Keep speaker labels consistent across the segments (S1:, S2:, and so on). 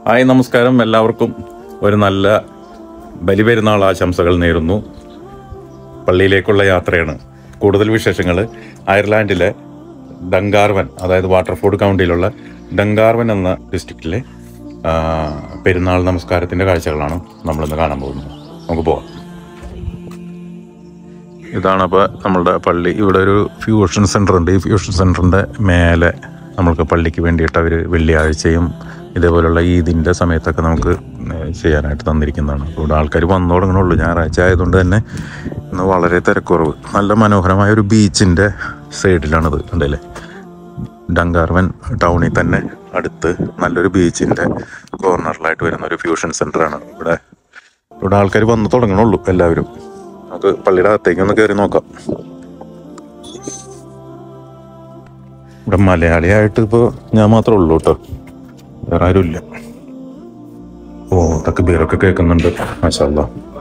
S1: hi നമസ്കാരം എല്ലാവർക്കും ഒരു നല്ല ബലിപെരുന്നാൾ ആശംസകൾ നേരുന്നു പള്ളിയിലേക്കുള്ള യാത്രയാണ് കൂടുതൽ വിശേഷങ്ങൾ അയർലാൻഡിലെ ഡങ്കാർവൻ അതായത് വാട്ടർഫോർഡ് കൗണ്ടിയിലുള്ള ഡങ്കാർവൻ എന്ന ഡിസ്ട്രിക്റ്റിലെ ആ, പെരുന്നാൾ നമസ്കാരത്തിൻ്റെ കാഴ്ചകളാണ് നമ്മളിന്ന് കാണാൻ പോകുന്നത് നമുക്ക് പോവാം ഇതാണ് അപ്പോൾ നമ്മളുടെ പള്ളി ഇവിടെ ഒരു ഫ്യൂഷൻ സെൻ്റർ ഉണ്ട് ഈ ഫ്യൂഷൻ സെൻ്ററിൻ്റെ മേലെ നമ്മൾക്ക് പള്ളിക്ക് വേണ്ടിയിട്ട് അവർ വെള്ളിയാഴ്ചയും ഇതേപോലുള്ള ഈദിൻ്റെ സമയത്തൊക്കെ നമുക്ക് ഏഹ് ചെയ്യാനായിട്ട് തന്നിരിക്കുന്നതാണ് ഇവിടെ ആൾക്കാർ വന്നു തുടങ്ങണുള്ളൂ ഞായറാഴ്ച ആയതുകൊണ്ട് തന്നെ ഇന്ന് വളരെ തിരക്കുറവ് നല്ല മനോഹരമായ ഒരു ബീച്ചിൻ്റെ സൈഡിലാണിത് ഉണ്ടല്ലേ ഡങ്കാർവൻ ടൗണിൽ തന്നെ അടുത്ത് നല്ലൊരു ബീച്ചിൻ്റെ കോർണറിലായിട്ട് വരുന്ന ഒരു ഫ്യൂഷൻ സെൻ്ററാണ് ഇവിടെ ഇവിടെ ആൾക്കാർ വന്നു തുടങ്ങണുള്ളൂ എല്ലാവരും നമുക്ക് പള്ളിയുടെ അകത്തേക്ക് ഒന്ന് കയറി നോക്കാം ഇവിടെ മലയാളിയായിട്ട് ഇപ്പോൾ ഞാൻ മാത്രമേ ഉള്ളൂ കേട്ടോ വേറെ ആരുമില്ല ഓ തക്ക് ബീറൊക്കെ കേൾക്കുന്നുണ്ട് മാഷല്ല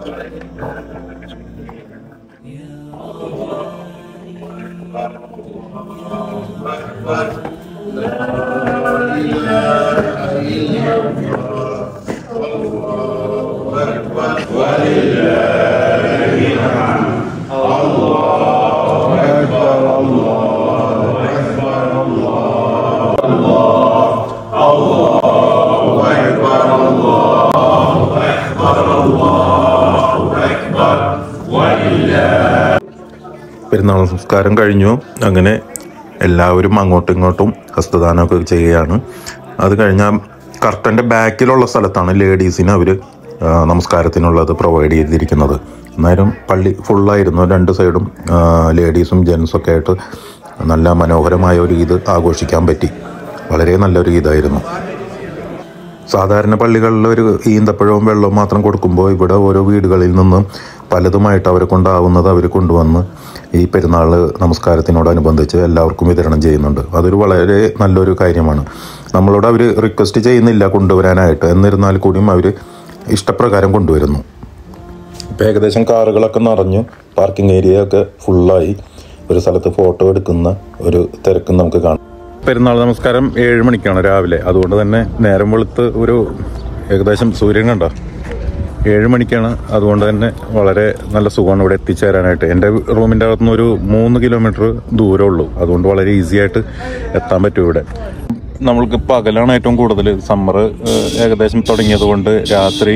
S1: പെരുന്നാൾ സംസ്കാരം കഴിഞ്ഞു അങ്ങനെ എല്ലാവരും അങ്ങോട്ടും ഇങ്ങോട്ടും ഹസ്തദാനമൊക്കെ ചെയ്യുകയാണ് അത് കഴിഞ്ഞാൽ കർട്ടൻ്റെ ബാക്കിലുള്ള സ്ഥലത്താണ് ലേഡീസിന് അവർ നമസ്കാരത്തിനുള്ളത് പ്രൊവൈഡ് ചെയ്തിരിക്കുന്നത് അന്നേരം പള്ളി ഫുള്ളായിരുന്നു രണ്ട് സൈഡും ആ, ലേഡീസും ജെൻസും ഒക്കെ ആയിട്ട് നല്ല മനോഹരമായ ഒരു ഈദ് ആഘോഷിക്കാൻ പറ്റി വളരെ നല്ലൊരു ഈദായിരുന്നു സാധാരണ പള്ളികളിൽ ഒരു ഈന്തപ്പഴവും വെള്ളവും മാത്രം കൊടുക്കുമ്പോൾ ഇവിടെ ഓരോ വീടുകളിൽ നിന്നും പലതുമായിട്ട് അവരെ കൊണ്ടാവുന്നത് അവർ കൊണ്ടുവന്ന് ഈ പെരുന്നാൾ നമസ്കാരത്തിനോടനുബന്ധിച്ച് എല്ലാവർക്കും വിതരണം ചെയ്യുന്നുണ്ട് അതൊരു വളരെ നല്ലൊരു കാര്യമാണ് നമ്മളോട് അവർ റിക്വസ്റ്റ് ചെയ്യുന്നില്ല കൊണ്ടുവരാനായിട്ട് എന്നിരുന്നാൽ കൂടിയും അവർ ഇഷ്ടപ്രകാരം കൊണ്ടുവരുന്നു ഇപ്പം ഏകദേശം കാറുകളൊക്കെ നിറഞ്ഞു പാർക്കിംഗ് ഏരിയ ഒക്കെ ഫുള്ളായി ഒരു സ്ഥലത്ത് ഫോട്ടോ എടുക്കുന്ന ഒരു തിരക്കും നമുക്ക് കാണാം പെരുന്നാൾ നമസ്കാരം ഏഴ് മണിക്കാണ് രാവിലെ അതുകൊണ്ട് തന്നെ നേരം വെളുത്ത് ഒരു ഏകദേശം സൂര്യൻ കണ്ടോ ഏഴ് മണിക്കാണ് അതുകൊണ്ട് തന്നെ വളരെ നല്ല സുഖമാണ് ഇവിടെ എത്തിച്ചേരാനായിട്ട് എൻ്റെ റൂമിൻ്റെ അകത്തുനിന്ന് ഒരു മൂന്ന് കിലോമീറ്റർ ദൂരമേ ഉള്ളൂ അതുകൊണ്ട് വളരെ ഈസി ആയിട്ട് എത്താൻ പറ്റും ഇവിടെ നമ്മൾക്ക് പകലാണ് ഏറ്റവും കൂടുതൽ സമ്മർ ഏകദേശം തുടങ്ങിയത് കൊണ്ട് രാത്രി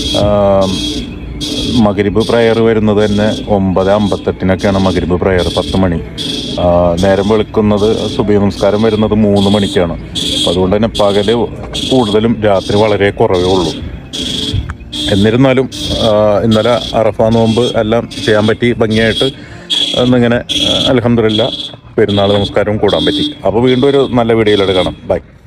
S1: മകരിബ് പ്രയർ വരുന്നത് തന്നെ ഒമ്പത് അമ്പത്തെട്ടിനൊക്കെയാണ് മകരിബ് പ്രയർ പത്ത് മണി ആ, നേരം വെളുക്കുന്നത് സുബി നമസ്കാരം വരുന്നത് മൂന്ന് മണിക്കാണ് അപ്പം അതുകൊണ്ട് തന്നെ പകല് കൂടുതലും രാത്രി വളരെ കുറവേ ഉള്ളൂ എന്നിരുന്നാലും ആ, ഇന്നലെ അറഫ നോമ്പ് എല്ലാം ചെയ്യാൻ പറ്റി ഭംഗിയായിട്ട് എന്നിങ്ങനെ അലഹമില്ല പെരുന്നാൾ നമസ്കാരവും കൂടാൻ പറ്റി അപ്പോൾ വീണ്ടും ഒരു നല്ല വീഡിയോയിലൂടെ കാണാം ബൈ